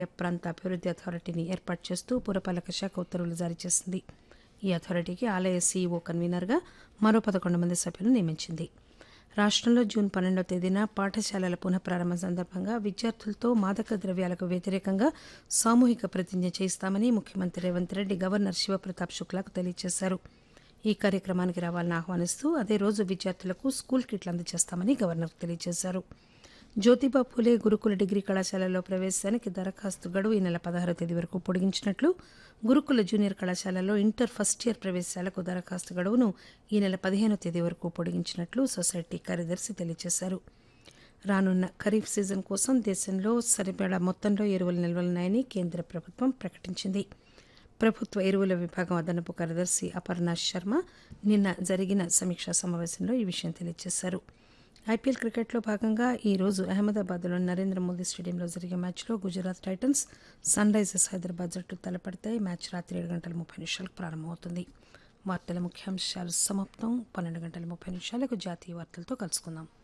ప్రాంత అభివృద్ధి అథారిటీని ఏర్పాటు చేస్తూ పురపాలక శాఖ ఉత్తర్వులు జారీ చేసింది ఈ అథారిటీకి ఆలయ సీఈఓ కన్వీనర్గా మరో పదకొండు మంది సభ్యులను నియమించింది రాష్టంలో జూన్ పన్నెండవ తేదీన పాఠశాలల పునఃప్రారంభం సందర్భంగా విద్యార్థులతో మాదక ద్రవ్యాలకు వ్యతిరేకంగా సామూహిక ప్రతిజ్ఞ చేయిస్తామని ముఖ్యమంత్రి రేవంత్ రెడ్డి గవర్నర్ శివప్రతాప్ శుక్లాకు తెలియజేశారు ఈ కార్యక్రమానికి రావాలని ఆహ్వానిస్తూ అదే రోజు విద్యార్థులకు స్కూల్ కిట్లు అందజేస్తామని గవర్నర్ తెలియజేశారు జ్యోతిబా ఫూలే గురుకుల డిగ్రీ కళాశాలలో ప్రవేశానికి దరఖాస్తు గడువు ఈ నెల పదహారవ తేదీ వరకు పొడిగించినట్లు గురుకుల జూనియర్ కళాశాలలో ఇంటర్ ఫస్ట్ ఇయర్ ప్రవేశాలకు దరఖాస్తు గడువును ఈ నెల పదిహేనవ తేదీ వరకు పొడిగించినట్లు సొసైటీ కార్యదర్శి తెలియజేశారు రానున్న ఖరీఫ్ సీజన్ కోసం దేశంలో సరిపడా మొత్తంలో ఎరువులు నిల్వలున్నాయని కేంద్ర ప్రభుత్వం ప్రకటించింది ప్రభుత్వ ఎరువుల విభాగం అదనపు కార్యదర్శి అపర్ణ శర్మ నిన్న జరిగిన సమీక్షా సమావేశంలో ఈ విషయం తెలియజేశారు ఐపీఎల్ క్రికెట్లో భాగంగా ఈ రోజు అహ్మదాబాద్లోని నరేంద్ర మోదీ స్టేడియంలో జరిగే మ్యాచ్లో Gujarat Titans Sunrisers Hyderabad జట్లు తలపడతాయి మ్యాచ్ రాత్రి ఏడు గంటల ముప్పై నిమిషాలకు ప్రారంభమవుతుంది వార్తల ముఖ్యాంశాలు సమాప్తం పన్నెండు గంటల ముప్పై నిమిషాలకు జాతీయ వార్తలతో కలుసుకుందాం